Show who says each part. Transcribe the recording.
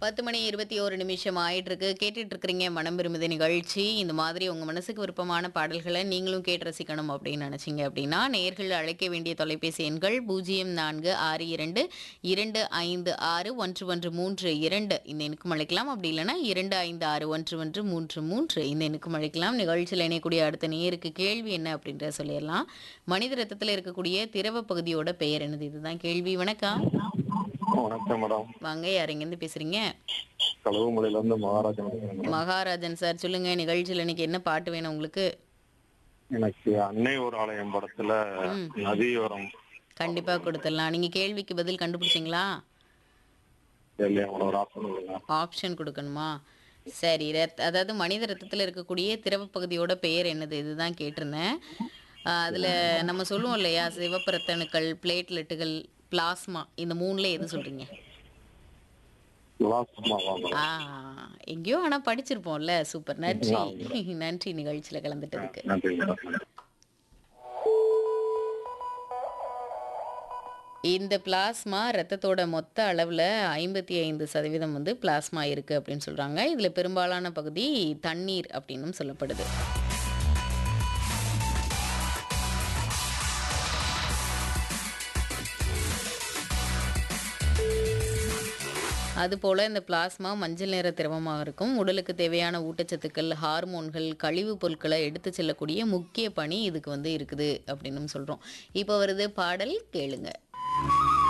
Speaker 1: பத்து மணி இருபத்தி ஒரு நிமிஷம் ஆயிட்டு இருக்கு கேட்டுட்டு இருக்கிறீங்க மனம் விரும்புது நிகழ்ச்சி இந்த மாதிரி உங்க மனசுக்கு விருப்பமான பாடல்களை நீங்களும் கேட்டு ரசிக்கணும் அப்படின்னு நினைச்சீங்க அப்படின்னா நேர்கள் அழைக்க வேண்டிய தொலைபேசி எண்கள் பூஜ்ஜியம் நான்கு ஆறு இரண்டு இரண்டு ஐந்து ஆறு ஒன்று ஒன்று மூன்று இரண்டு இந்த எண்ணுக்கும் அழைக்கலாம் அப்படி இல்லைன்னா இரண்டு ஐந்து ஆறு ஒன்று ஒன்று மூன்று மூன்று இந்த எண்ணுக்கும் அழைக்கலாம் நிகழ்ச்சியில் இணையக்கூடிய அடுத்த நேருக்கு கேள்வி என்ன அப்படின்றத சொல்லிடலாம் மனித ரத்தத்தில் இருக்கக்கூடிய திரவ பகுதியோட பெயர் என்னது இதுதான் கேள்வி வணக்கம்
Speaker 2: வணக்கம் மேடம்
Speaker 1: வாங்க யார் எங்கேருந்து பேசுறீங்க
Speaker 2: கழுவுமலையில இருந்து மகாராஜன் பேசுறேன்.
Speaker 1: மகாராஜன் சார் சொல்லுங்க நிகழ்ச்சியில் இன்னைக்கு என்ன பாட்டு வேணும் உங்களுக்கு
Speaker 2: எனக்கு அன்னை ஒரு ஆலயம் படத்துல நதியோரம்
Speaker 1: கண்டிப்பா கொடுத்துடலாம் நீங்க கேள்விக்கு பதில் கண்டுபிடிச்சிங்களா
Speaker 2: இல்லையா ஒரு ஆப்ஷன் இல்லைங்க
Speaker 1: ஆப்ஷன் கொடுக்கணுமா சரி ரத் அதாவது மனித ரத்தத்தில் இருக்கக்கூடிய திரவ பகுதியோட பெயர் என்னது இதுதான் கேட்டிருந்தேன் ஆஹ் அதுல நம்ம சொல்லுவோம் இல்லையா சிவப்பு ரத்த அணுக்கள் பிளேட்லெட்டுகள் பிளாஸ்மா இந்த மூணுல எது சொல்றீங்க
Speaker 2: பிளாஸ்மாவா மேடம்
Speaker 1: ஆ எங்கேயோ ஆனா படிச்சிருப்போம்ல சூப்பர் நன்றி நன்றி நிகழ்ச்சியில கலந்துட்டதுக்கு
Speaker 2: நன்றி மேடம்
Speaker 1: இந்த பிளாஸ்மா ரத்தத்தோட மொத்த அளவில் ஐம்பத்தி ஐந்து சதவீதம் வந்து பிளாஸ்மா இருக்குது அப்படின்னு சொல்கிறாங்க இதில் பெரும்பாலான பகுதி தண்ணீர் அப்படின்னும் சொல்லப்படுது அதுபோல் இந்த பிளாஸ்மா மஞ்சள் நிற திரவமாக இருக்கும் உடலுக்கு தேவையான ஊட்டச்சத்துக்கள் ஹார்மோன்கள் கழிவுப் பொருட்களை எடுத்து செல்லக்கூடிய முக்கிய பணி இதுக்கு வந்து இருக்குது அப்படின்னும் சொல்கிறோம் இப்போ வருது பாடல் கேளுங்க